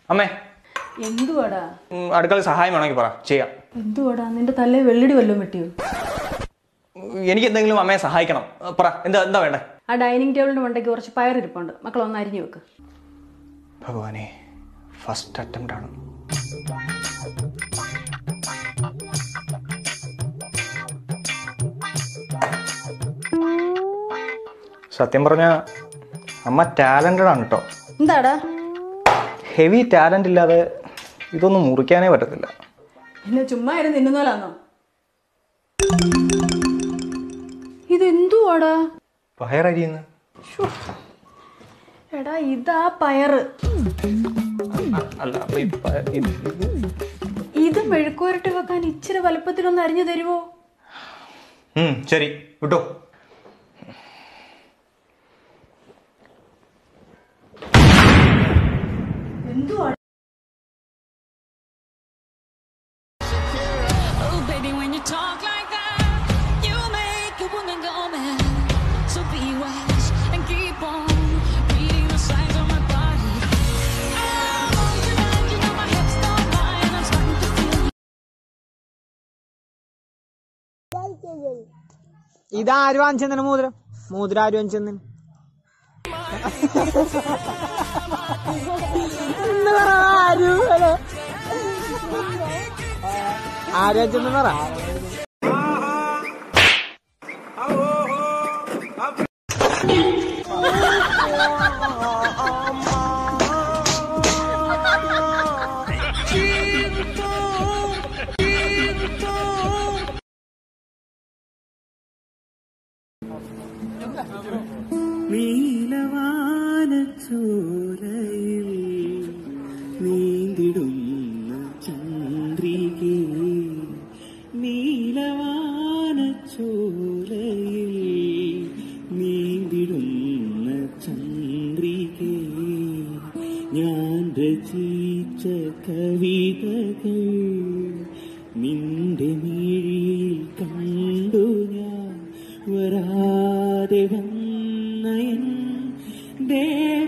അമ്മേ എന്തുവാടാ ഉം, അടുക്കളയിൽ സഹായം വേണമെങ്കിൽ പറ ചെയ്യാം എന്തുവാടാ നിന്റെ തലേ വെള്ളിടി വല്ലതും വെട്ടിയോ ഉം, എനിക്ക് എന്തെങ്കിലും അമ്മയെ സഹായിക്കണം ആ, പറ എന്താ എന്താ വേണ്ടേ ആ ഡൈനിങ് ടേബിളിന്റെ മണ്ടയ്ക്ക് കുറച്ച് പയറിരിപ്പുണ്ട് മക്കൾ ഒന്ന് അരിഞ്ഞു വെക്ക് ഭഗവാനെ ഫസ്റ്റ് അറ്റംപ്റ്റ് ആണ് സത്യം പറഞ്ഞ അമ്മ ടാലന്റഡ് ആണ് കേട്ടോ എന്താടാ ഹെവി ടാലന്റ് ഇല്ലാതെ ഇതൊന്നും മുറിക്കാനേ പറ്റത്തില്ല എന്നെ ചുമ്മാ ഇരുന്ന് തിന്നുന്നോലാന്നോ ഇതെന്തുവാടാ പയറരിയുന്നു എടാ ഇതാ പയറ് അല്ല അപ്പൊ ഈ പയ- ഇത് ഇത് ഇത് മെഴുക്കുവരട്ടി വെക്കാൻ ഇച്ചിരി വലുപ്പത്തിലൊന്ന് അരിഞ്ഞു തരുവോ ഉം, ശരി വിട്ടോ എന്തുവാ Oh, baby, when you talk like that, you make a woman go mad. So be wise and keep on reading the signs of my body. I'm on tonight, you know my hips don't lie, and I'm starting to feel. ഇതാര് വാങ്ങിച്ചെന്നെ മോതിരം മോതിരം ആര് വാങ്ങിച്ചെന്നെ ആര് വാങ്ങിച്ചെന്ന് പറ നീലവാനച്ചോലയിൽ നീന്തിടുന്ന ചന്ദ്രികേ നീലവാനച്ചോലയിൽ നീന്തിടുന്ന ചന്ദ്രികേ ഞാൻ രചിച്ച കവിതകൾ നിന്റെ മിഴിയിൽ കണ്ടു ഞാൻ വരാതെ വന്ന എൻ ദേവ